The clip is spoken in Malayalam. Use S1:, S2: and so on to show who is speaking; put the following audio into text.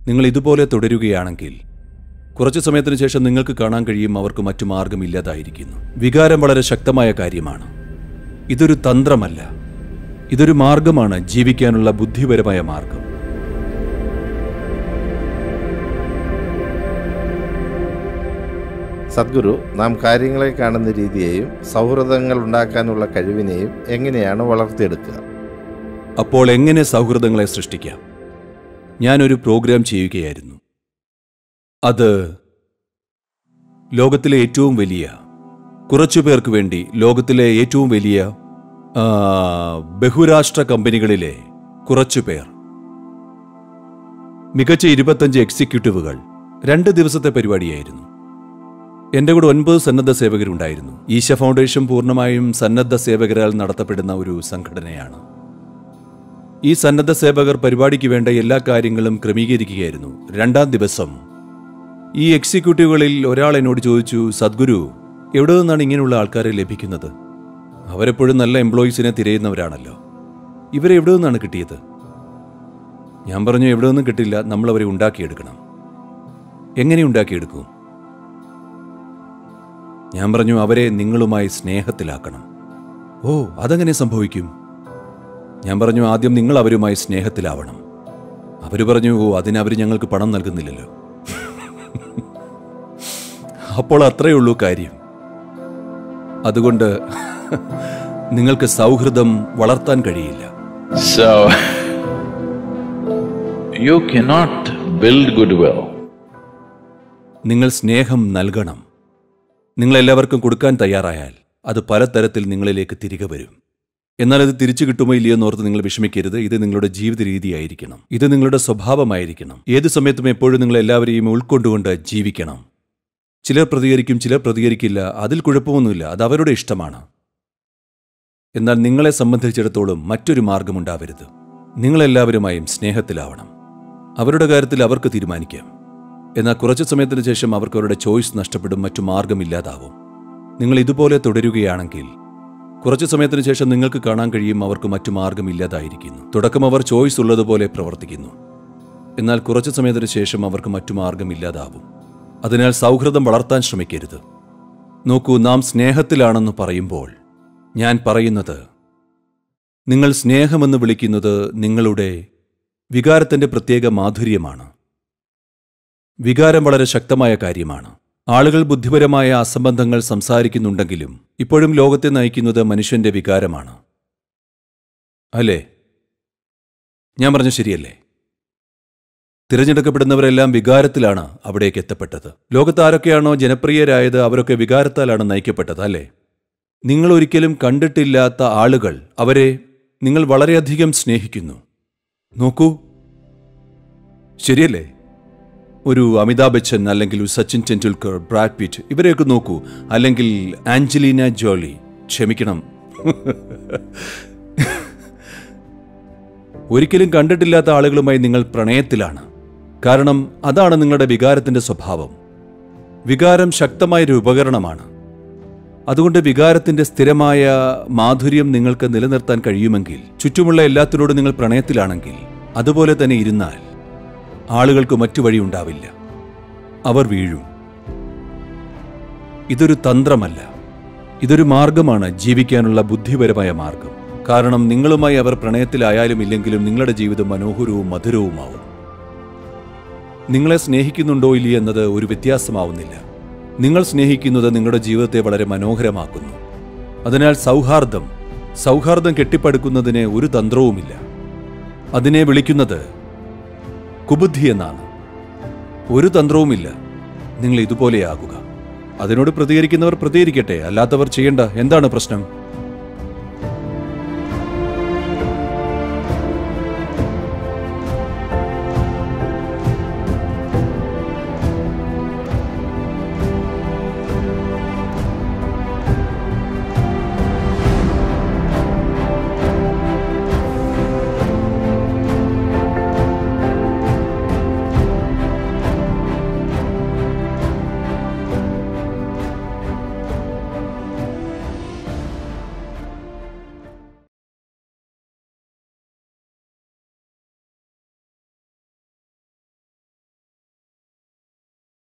S1: നിങ്ങൾ ഇതുപോലെ തുടരുകയാണെങ്കിൽ കുറച്ചു സമയത്തിന് ശേഷം നിങ്ങൾക്ക് കാണാൻ കഴിയും അവർക്ക് മറ്റു മാർഗമില്ലാതായിരിക്കുന്നു വികാരം വളരെ ശക്തമായ കാര്യമാണ് ഇതൊരു തന്ത്രമല്ല ഇതൊരു മാർഗമാണ് ജീവിക്കാനുള്ള ബുദ്ധിപരമായ മാർഗം
S2: സദ്ഗുരു നാം കാര്യങ്ങളെ കാണുന്ന രീതിയെയും സൗഹൃദങ്ങൾ ഉണ്ടാക്കാനുള്ള കഴിവിനെയും എങ്ങനെയാണ് വളർത്തിയെടുക്കുക
S1: അപ്പോൾ എങ്ങനെ സൗഹൃദങ്ങളെ സൃഷ്ടിക്കാം ഞാനൊരു പ്രോഗ്രാം ചെയ്യുകയായിരുന്നു അത് ലോകത്തിലെ ഏറ്റവും വലിയ കുറച്ചു പേർക്ക് വേണ്ടി ലോകത്തിലെ ഏറ്റവും വലിയ ആ, ബഹുരാഷ്ട്ര കമ്പനികളിലെ കുറച്ചു പേർ മികച്ച ഇരുപത്തഞ്ച് എക്സിക്യൂട്ടീവുകൾ രണ്ട് ദിവസത്തെ പരിപാടിയായിരുന്നു എന്റെ കൂടെ ഒൻപത് സന്നദ്ധ സേവകരുണ്ടായിരുന്നു ഈശ ഫൗണ്ടേഷൻ പൂർണ്ണമായും സന്നദ്ധ സേവകരാൽ നടത്തപ്പെടുന്ന ഒരു സംഘടനയാണ് ഈ സന്നദ്ധ സേവകർ പരിപാടിക്ക് വേണ്ട എല്ലാ കാര്യങ്ങളും ക്രമീകരിക്കുകയായിരുന്നു രണ്ടാം ദിവസം ഈ എക്സിക്യൂട്ടീവുകളിൽ ഒരാൾ എന്നോട് ചോദിച്ചു സദ്ഗുരു എവിടെ നിന്നാണ് ഇങ്ങനെയുള്ള ആൾക്കാരെ ലഭിക്കുന്നത് അവരെപ്പോഴും നല്ല എംപ്ലോയീസിനെ തിരയുന്നവരാണല്ലോ ഇവരെ എവിടെ നിന്നാണ് കിട്ടിയത് ഞാൻ പറഞ്ഞു എവിടെ നിന്നും കിട്ടില്ല നമ്മൾ അവരെ ഉണ്ടാക്കിയെടുക്കണം എങ്ങനെ ഉണ്ടാക്കിയെടുക്കും ഞാൻ പറഞ്ഞു അവരെ നിങ്ങളുമായി സ്നേഹത്തിലാക്കണം ഓ അതെങ്ങനെ സംഭവിക്കും ഞാൻ പറഞ്ഞു ആദ്യം നിങ്ങൾ അവരുമായി സ്നേഹത്തിലാവണം അവര് പറഞ്ഞു ഓ അതിനവർ ഞങ്ങൾക്ക് പണം നൽകുന്നില്ലല്ലോ അപ്പോൾ അത്രയേ ഉള്ളൂ കാര്യം അതുകൊണ്ട് നിങ്ങൾക്ക് സൗഹൃദം വളർത്താൻ കഴിയില്ല
S3: So, you cannot build goodwill.
S1: നിങ്ങൾ സ്നേഹം നൽകണം നിങ്ങൾ എല്ലാവർക്കും കൊടുക്കാൻ തയ്യാറായാൽ അത് പലതരത്തിൽ നിങ്ങളിലേക്ക് തിരികെ വരും എന്നാൽ അത് തിരിച്ചു കിട്ടുമോ ഇല്ലയോ എന്നോർത്ത് നിങ്ങൾ വിഷമിക്കരുത് ഇത് നിങ്ങളുടെ ജീവിത രീതിയായിരിക്കണം ഇത് നിങ്ങളുടെ സ്വഭാവമായിരിക്കണം ഏത് സമയത്തും എപ്പോഴും നിങ്ങൾ എല്ലാവരെയും ഉൾക്കൊണ്ടുകൊണ്ട് ജീവിക്കണം ചിലർ പ്രതികരിക്കും ചിലർ പ്രതികരിക്കില്ല അതിൽ കുഴപ്പമൊന്നുമില്ല അത് അവരുടെ ഇഷ്ടമാണ് എന്നാൽ നിങ്ങളെ സംബന്ധിച്ചിടത്തോളം മറ്റൊരു മാർഗമുണ്ടാവരുത് നിങ്ങളെല്ലാവരുമായും സ്നേഹത്തിലാവണം അവരുടെ കാര്യത്തിൽ അവർക്ക് തീരുമാനിക്കാം എന്നാൽ കുറച്ചു സമയത്തിന് ശേഷം അവർക്ക് അവരുടെ ചോയ്സ് നഷ്ടപ്പെടും മറ്റു മാർഗമില്ലാതാവും നിങ്ങൾ ഇതുപോലെ തുടരുകയാണെങ്കിൽ കുറച്ചു സമയത്തിന് ശേഷം നിങ്ങൾക്ക് കാണാൻ കഴിയും അവർക്ക് മറ്റു മാർഗമില്ലാതായിരിക്കുന്നു തുടക്കം അവർ ചോയ്സ് ഉള്ളതുപോലെ പ്രവർത്തിക്കുന്നു എന്നാൽ കുറച്ചു സമയത്തിന് ശേഷം അവർക്ക് മറ്റു മാർഗമില്ലാതാവും അതിനാൽ സൗഹൃദം വളർത്താൻ ശ്രമിക്കരുത് നോക്കൂ നാം സ്നേഹത്തിലാണെന്ന് പറയുമ്പോൾ ഞാൻ പറയുന്നത് നിങ്ങൾ സ്നേഹമെന്ന് വിളിക്കുന്നത് നിങ്ങളുടെ വികാരത്തിന്റെ പ്രത്യേക മാധുര്യമാണ് വികാരം വളരെ ശക്തമായ കാര്യമാണ് ആളുകൾ ബുദ്ധിപരമായ അസംബന്ധങ്ങൾ സംസാരിക്കുന്നുണ്ടെങ്കിലും ഇപ്പോഴും ലോകത്തെ നയിക്കുന്നത് മനുഷ്യന്റെ വികാരമാണ് അല്ലേ ഞാൻ പറഞ്ഞ ശരിയല്ലേ തിരഞ്ഞെടുക്കപ്പെടുന്നവരെല്ലാം വികാരത്തിലാണ് അവിടേക്ക് എത്തപ്പെട്ടത് ലോകത്ത് ആരൊക്കെയാണോ ജനപ്രിയരായത് അവരൊക്കെ വികാരത്താലാണ് നയിക്കപ്പെട്ടത് അല്ലേ നിങ്ങൾ ഒരിക്കലും കണ്ടിട്ടില്ലാത്ത ആളുകൾ അവരെ നിങ്ങൾ വളരെയധികം സ്നേഹിക്കുന്നു നോക്കൂ ശരിയല്ലേ ഒരു അമിതാഭ് ബച്ചൻ അല്ലെങ്കിൽ ഒരു സച്ചിൻ ടെണ്ടുൽക്കർ ബ്രാഡ് പിറ്റ് ഇവരെയൊക്കെ നോക്കൂ അല്ലെങ്കിൽ ആഞ്ചലീന ജോളി ക്ഷമിക്കണം ഒരിക്കലും കണ്ടിട്ടില്ലാത്ത ആളുകളുമായി നിങ്ങൾ പ്രണയത്തിലാണ് കാരണം അതാണ് നിങ്ങളുടെ വികാരത്തിന്റെ സ്വഭാവം വികാരം ശക്തമായൊരു ഉപകരണമാണ് അതുകൊണ്ട് വികാരത്തിന്റെ സ്ഥിരമായ മാധുര്യം നിങ്ങൾക്ക് നിലനിർത്താൻ കഴിയുമെങ്കിൽ ചുറ്റുമുള്ള എല്ലാത്തിനോടും നിങ്ങൾ പ്രണയത്തിലാണെങ്കിൽ അതുപോലെ തന്നെ ഇരുന്നാൽ ആളുകൾക്ക് മറ്റു വഴിയുണ്ടാവില്ല അവർ വീഴും ഇതൊരു തന്ത്രമല്ല ഇതൊരു മാർഗമാണ് ജീവിക്കാനുള്ള ബുദ്ധിപരമായ മാർഗം കാരണം നിങ്ങളുമായി അവർ പ്രണയത്തിലായാലും ഇല്ലെങ്കിലും നിങ്ങളുടെ ജീവിതം മനോഹരവും മധുരവുമാവും നിങ്ങളെ സ്നേഹിക്കുന്നുണ്ടോ ഇല്ലയോ എന്നത് ഒരു വ്യത്യാസമാവുന്നില്ല നിങ്ങൾ സ്നേഹിക്കുന്നത് നിങ്ങളുടെ ജീവിതത്തെ വളരെ മനോഹരമാക്കുന്നു അതിനാൽ സൗഹാർദ്ദം സൗഹാർദ്ദം കെട്ടിപ്പടുക്കുന്നതിന് ഒരു തന്ത്രവുമില്ല അതിനെ വിളിക്കുന്നത് കുബുദ്ധി എന്നാണ് ഒരു തന്ത്രവുമില്ല നിങ്ങൾ ഇതുപോലെയാകുക അതിനോട് പ്രതികരിക്കുന്നവർ പ്രതികരിക്കട്ടെ അല്ലാത്തവർ ചെയ്യേണ്ട എന്താണ് പ്രശ്നം